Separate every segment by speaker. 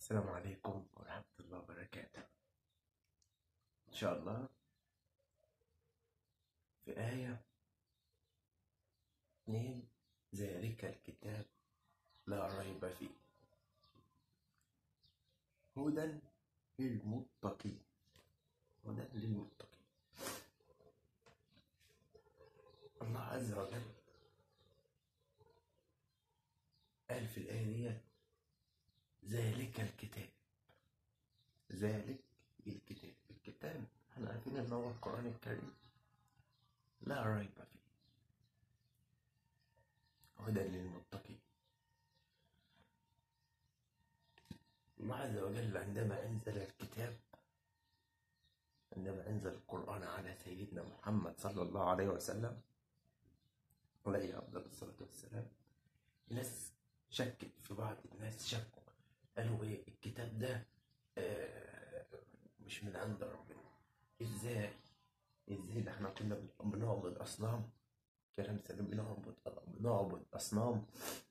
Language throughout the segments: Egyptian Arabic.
Speaker 1: السلام عليكم ورحمة الله وبركاته إن شاء الله في آية اتنين ذلك الكتاب لا ريب فيه هدى للمتقين هدى للمتقين الله عز وجل قال في الآية دي ذلك الكتاب ذلك الكتاب الكتاب احنا عارفين ان هو القرآن الكريم لا ريب فيه هدى للمتقين الله عز وجل عندما أنزل الكتاب عندما أنزل القرآن على سيدنا محمد صلى الله عليه وسلم عليه أفضل الصلاة والسلام ناس شكت في بعض الناس شكوا قالوا ايه الكتاب ده آه، مش من عند ربنا ازاي ازاي ده احنا كنا بن- بنعبد اصنام كلام سليم بنعبد بنعبد اصنام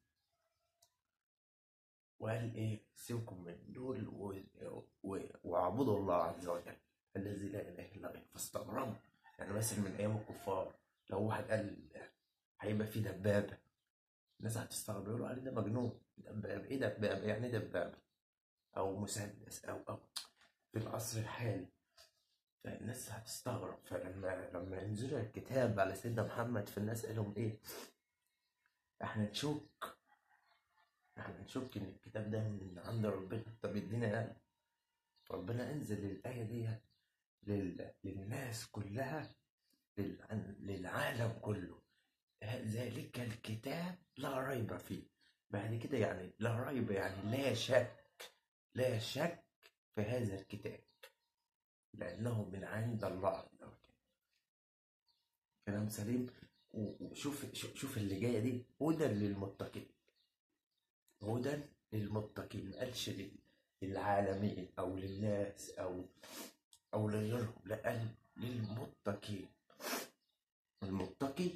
Speaker 1: وقال ايه سيبكم من دول و- و- واعبدوا الله عز وجل الذي لا اله الا هو فاستغربوا يعني مثلا من ايام الكفار لو واحد قال هيبقى في دبابه الناس هتستغرب يقولوا عليه ده مجنون دبابه ايه دبابه يعني إيه دبابه او مسدس او او في العصر الحالي فالناس هتستغرب فلما لما ينزل الكتاب على سيدنا محمد فالناس قالوا ايه احنا نشك احنا نشك ان الكتاب ده من عند ربنا طب ادينا قال ربنا انزل الايه دي لل... للناس كلها لل... للعالم كله ذلك الكتاب لا ريب فيه بعد كده يعني لا ريب يعني لا شك لا شك في هذا الكتاب لأنه من عند الله عز وجل كلام سليم و- وشوف شوف شوف اللي جاية دي هدى للمتقين هدى للمتقين ما قالش لل- للعالمين أو للناس أو أو لغيرهم لا قال للمتقين المتقي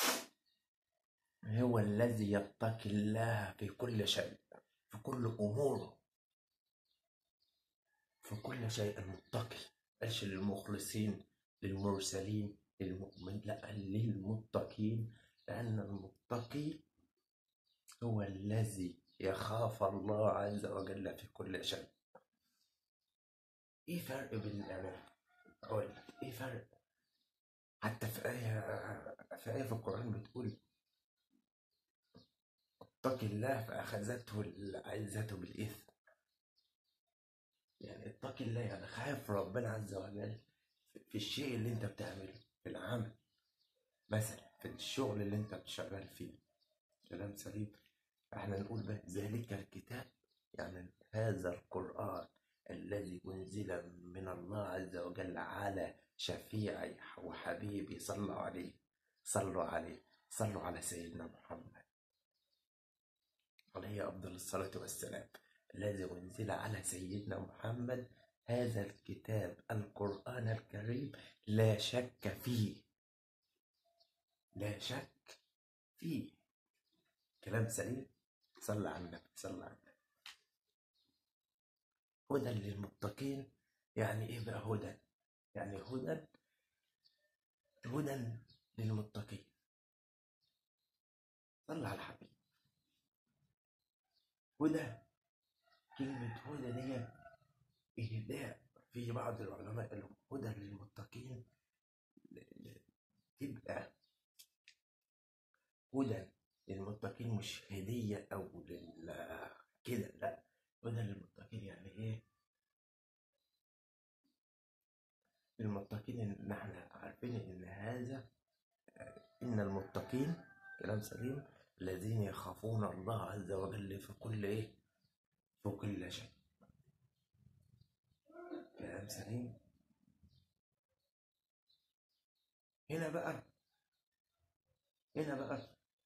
Speaker 1: هو الذي يتقي الله في كل شيء في كل أموره في كل شيء متقي قالش للمخلصين للمرسلين للمؤمن لا قال للمتقين لأن المتقي هو الذي يخاف الله عز وجل في كل شيء ايه فرق بين انا اقول لك ايه فرق حتى في آية في آية في القرآن بتقول اتق الله فأخذته العزة بالإثم يعني اتق الله يعني خاف ربنا عز وجل في الشيء اللي انت بتعمله في العمل مثلا في الشغل اللي انت بتشغل فيه كلام سليم احنا نقول بقى ذلك الكتاب يعني هذا القرآن الذي أنزل من الله عز وجل على شفيعي وحبيبي صلوا عليه صلوا عليه صلوا على سيدنا محمد عليه أفضل الصلاة والسلام الذي أنزل على سيدنا محمد هذا الكتاب القرآن الكريم لا شك فيه لا شك فيه كلام سليم صلى على النبي صلى على النبي هدى للمتقين يعني ايه بقى هدى يعني هدى هدى للمتقين صلى على الحبيب هدى كلمة هدى دي إهداء في بعض العلماء قالوا هدى للمتقين ل- ل- تبقى هدى للمتقين مش هدية أو لل كده لا هدى للمتقين يعني إيه؟ للمتقين إن إحنا عارفين إن هذا إن المتقين كلام سليم الذين يخافون الله عز وجل في كل إيه؟ في كل شيء كلام سليم هنا بقى هنا بقى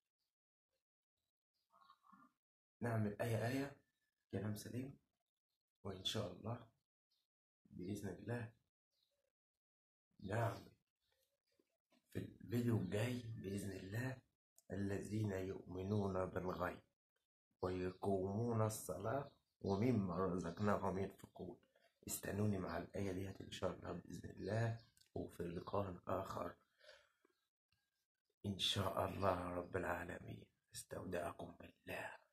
Speaker 1: نعمل آية آية كلام سليم وإن شاء الله بإذن الله نعمل في الفيديو الجاي بإذن الله الذين يؤمنون بالغيب ويقومون الصلاة ومما رزقناهم ينفقون استنوني مع الآية ديت إن شاء الله بإذن الله وفي لقاء آخر إن شاء الله رب العالمين استودعكم بالله